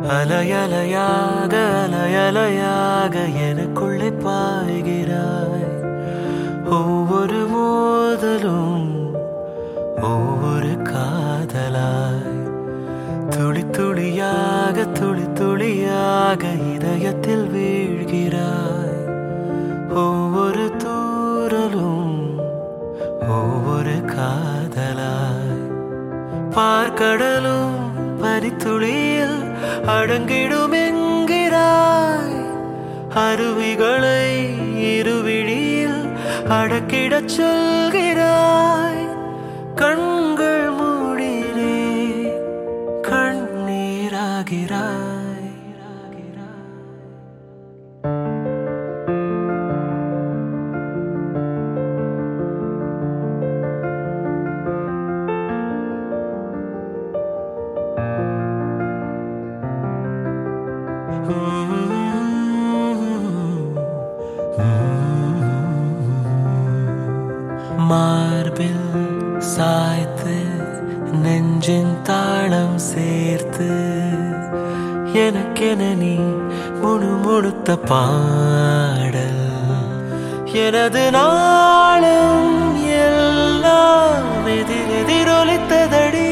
அலையலையாக அலையலையாக எனக்குள்ளே பாய்கிறாய் ஒவ்வொரு மோதலும் ஒவ்வொரு காதலாய் துளி துளியாக துளி துளியாக இதயத்தில் வீழ்கிறாய் ஒவ்வொரு தூரலும் ஒவ்வொரு காதலாய் பார்க்கடலும் பனித்துளியில் அடங்கிடும் என்கிறாய் அருவிகளை இருவிழியில் அடக்கிடச் சொல்கிறாய் கண்கள் மூடினே கண்ணீராகிறாய் மார்பில் சாய்த்து நெஞ்சின் தாளம் சேர்த்து எனக்கென நீ முணுமுணுத்த பாடல் எனது நாளும் எல்லாம் எதிர் எதிரொலித்ததடி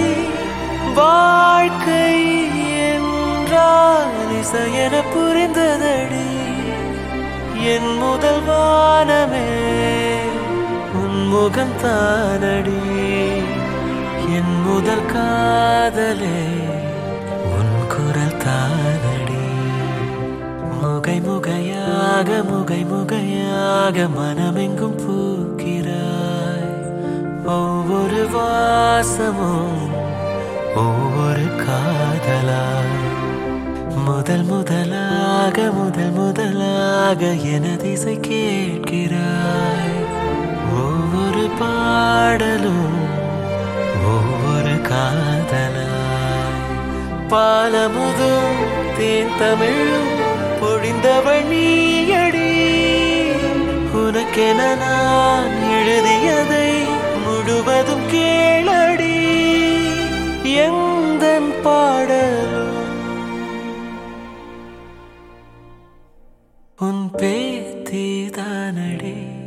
வாழ்க்கை என்றால் இசையென புரிந்ததடி என் முதல் வானமே உன் முகம் தானடி என் முதல் காதலே உன் குரல் தானடி முகை முகையாக முகை முகையாக மனமெங்கும் பூக்கிறாய் ஒவ்வொரு வாசமும் ஒவ்வொரு காதலாய் முதல் முதலாக முதல் முதலாக எனது இசை கேட்கிறாய் ஒவ்வொரு பாடலும் ஒவ்வொரு காதலாய் பாலமுதும் தேன் தமிழும் பொழிந்தவள் நீயடி உனக்கென நான் எழுதியதை முழுவதும் கேளடி எந்தன் பாடலும் உன் பேத்தி தானடி